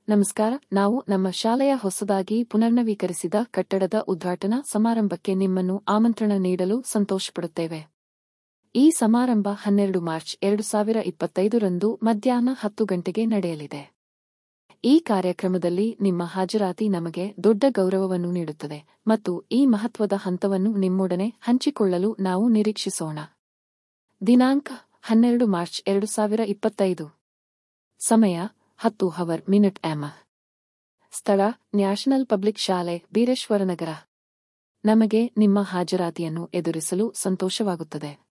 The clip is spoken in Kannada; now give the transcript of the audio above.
ನಮಸ್ಕಾರ ನಾವು ನಮ್ಮ ಶಾಲೆಯ ಹೊಸದಾಗಿ ಪುನರ್ನವೀಕರಿಸಿದ ಕಟ್ಟಡದ ಉದ್ಘಾಟನಾ ಸಮಾರಂಭಕ್ಕೆ ನಿಮ್ಮನ್ನು ಆಮಂತ್ರಣ ನೀಡಲು ಸಂತೋಷಪಡುತ್ತೇವೆ ಈ ಸಮಾರಂಭ ಹನ್ನೆರಡು ಮಾರ್ಚ್ ಎರಡು ಸಾವಿರ ಇಪ್ಪತ್ತೈದರಂದು ಮಧ್ಯಾಹ್ನ ಹತ್ತು ಗಂಟೆಗೆ ನಡೆಯಲಿದೆ ಈ ಕಾರ್ಯಕ್ರಮದಲ್ಲಿ ನಿಮ್ಮ ಹಾಜರಾತಿ ನಮಗೆ ದೊಡ್ಡ ಗೌರವವನ್ನು ನೀಡುತ್ತದೆ ಮತ್ತು ಈ ಮಹತ್ವದ ಹಂತವನ್ನು ನಿಮ್ಮೊಡನೆ ಹಂಚಿಕೊಳ್ಳಲು ನಾವು ನಿರೀಕ್ಷಿಸೋಣ ದಿನಾಂಕ ಹನ್ನೆರಡು ಮಾರ್ಚ್ ಎರಡು ಸಾವಿರ ಇಪ್ಪತ್ತೈದು ಸಮಯ ಹತ್ತು ಹವರ್ ಮಿನಿಟ್ ಎಂ ಸ್ಥಳ ನ್ಯಾಷನಲ್ ಪಬ್ಲಿಕ್ ಶಾಲೆ ಬೀರೇಶ್ವರನಗರ ನಮಗೆ ನಿಮ್ಮ ಹಾಜರಾತಿಯನ್ನು ಎದುರಿಸಲು ಸಂತೋಷವಾಗುತ್ತದೆ